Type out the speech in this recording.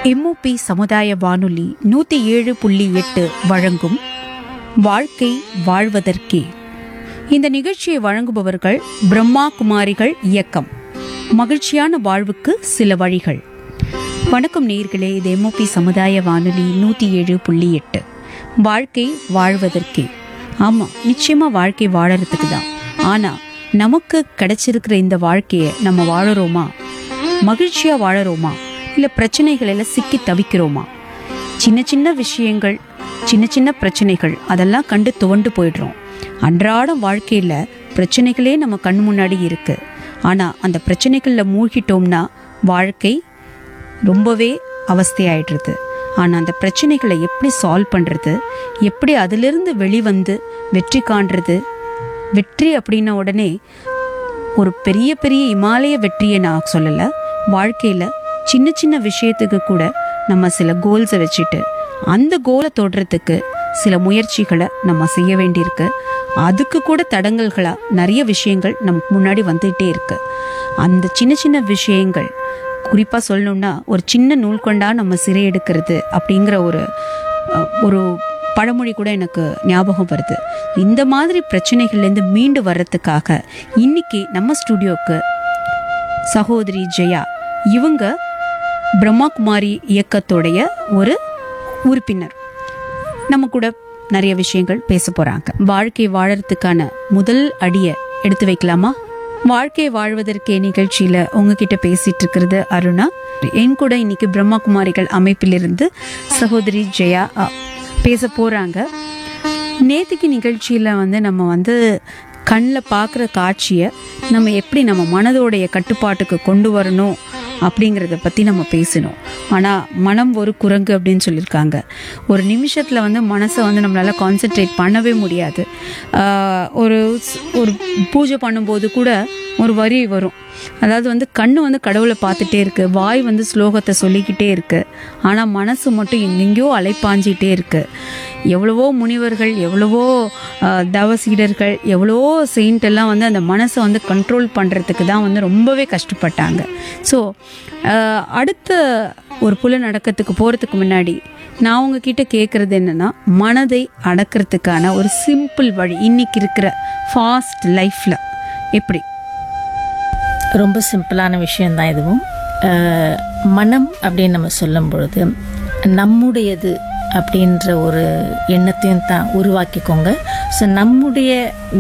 MOP சமுதாய வானொலி நூற்றி ஏழு புள்ளி எட்டு வழங்கும் வாழ்க்கை வாழ்வதற்கே இந்த நிகழ்ச்சியை வழங்குபவர்கள் பிரம்மா குமாரிகள் இயக்கம் மகிழ்ச்சியான வாழ்வுக்கு சில வழிகள் வணக்கம் நேயர்களே இது எம்ஓபி சமுதாய வானொலி நூற்றி ஏழு புள்ளி எட்டு வாழ்க்கை வாழ்வதற்கே ஆமாம் நிச்சயமாக வாழ்க்கை வாழறதுக்கு தான் ஆனால் நமக்கு கிடைச்சிருக்கிற இந்த வாழ்க்கையை நம்ம வாழறோமா மகிழ்ச்சியாக வாழறோமா இல்லை பிரச்சனைகளில் சிக்கி தவிக்கிறோமா சின்ன சின்ன விஷயங்கள் சின்ன சின்ன பிரச்சனைகள் அதெல்லாம் கண்டு துவண்டு போயிடுறோம் அன்றாட வாழ்க்கையில் பிரச்சனைகளே நம்ம கண் முன்னாடி இருக்கு ஆனால் அந்த பிரச்சனைகளில் மூழ்கிட்டோம்னா வாழ்க்கை ரொம்பவே அவஸ்தையாயிடுறது ஆனால் அந்த பிரச்சனைகளை எப்படி சால்வ் பண்ணுறது எப்படி அதிலிருந்து வெளிவந்து வெற்றி காண்றது வெற்றி அப்படின்ன உடனே ஒரு பெரிய பெரிய இமாலய வெற்றியை நான் சொல்லலை வாழ்க்கையில் சின்ன சின்ன விஷயத்துக்கு கூட நம்ம சில கோல்ஸை வச்சுட்டு அந்த கோலை தொடுறதுக்கு சில முயற்சிகளை நம்ம செய்ய வேண்டியிருக்கு அதுக்கு கூட தடங்கல்களாக நிறைய விஷயங்கள் நமக்கு முன்னாடி வந்துகிட்டே இருக்கு அந்த சின்ன சின்ன விஷயங்கள் குறிப்பாக சொல்லணும்னா ஒரு சின்ன நூல் கொண்டா நம்ம சிறை எடுக்கிறது அப்படிங்கிற ஒரு அஹ், ஒரு பழமொழி கூட எனக்கு ஞாபகம் வருது இந்த மாதிரி பிரச்சனைகள்லேருந்து மீண்டு வர்றதுக்காக இன்னைக்கு நம்ம ஸ்டுடியோக்கு சகோதரி ஜெயா இவங்க பிரம்மாகுமாரி இயக்கத்தோடைய ஒரு உறுப்பினர் நம்ம கூட நிறைய விஷயங்கள் பேச போறாங்க வாழ்க்கை வாழறதுக்கான முதல் அடியை எடுத்து வைக்கலாமா வாழ்க்கை வாழ்வதற்கே நிகழ்ச்சியில உங்ககிட்ட பேசிட்டு இருக்கிறது அருணா என் கூட இன்னைக்கு பிரம்மகுமாரிகள் அமைப்பிலிருந்து சகோதரி ஜெயா அ, பேச போறாங்க நேத்திக்கு நிகழ்ச்சியில வந்து நம்ம வந்து கண்ணில் பார்க்குற காட்சியை நம்ம எப்படி நம்ம மனதோடைய கட்டுப்பாட்டுக்கு கொண்டு வரணும் அப்படிங்கிறத பற்றி நம்ம பேசணும் ஆனால் மனம் ஒரு குரங்கு அப்படின்னு சொல்லியிருக்காங்க ஒரு நிமிஷத்தில் வந்து மனசை வந்து நம்மளால் கான்சென்ட்ரேட் பண்ணவே முடியாது ஆஹ் ஒரு ஸ்- ஒரு பூஜை பண்ணும்போது கூட ஒரு வரி வரும் அதாவது வந்து கண்ணு வந்து கடவுளை பார்த்துட்டே இருக்கு வாய் வந்து ஸ்லோகத்தை சொல்லிக்கிட்டே இருக்கு ஆனால் மனசு மட்டும் எங்கெங்கேயோ அலைப்பாஞ்சிட்டே இருக்கு எவ்வளவோ முனிவர்கள் எவ்வளவோ ஆஹ், தவசீடர்கள் எவ்வளவோ செயின்ட் எல்லாம் வந்து அந்த மனசை வந்து கண்ட்ரோல் பண்ணுறதுக்கு தான் வந்து ரொம்பவே கஷ்டப்பட்டாங்க ஸோ அடுத்த ஒரு புல நடக்கத்துக்கு போகிறதுக்கு முன்னாடி நான் உங்ககிட்ட கேட்குறது என்னன்னா மனதை அடக்கிறதுக்கான ஒரு சிம்பிள் வழி இன்னைக்கு இருக்கிற ஃபாஸ்ட் லைஃப்பில் எப்படி ரொம்ப சிம்பிளான விஷயந்தான் இதுவும் அஹ், மனம் அப்படின்னு நம்ம சொல்லும் பொழுது நம்முடையது அப்படின்ற ஒரு எண்ணத்தையும் தான் உருவாக்கிக்கோங்க ஸோ நம்முடைய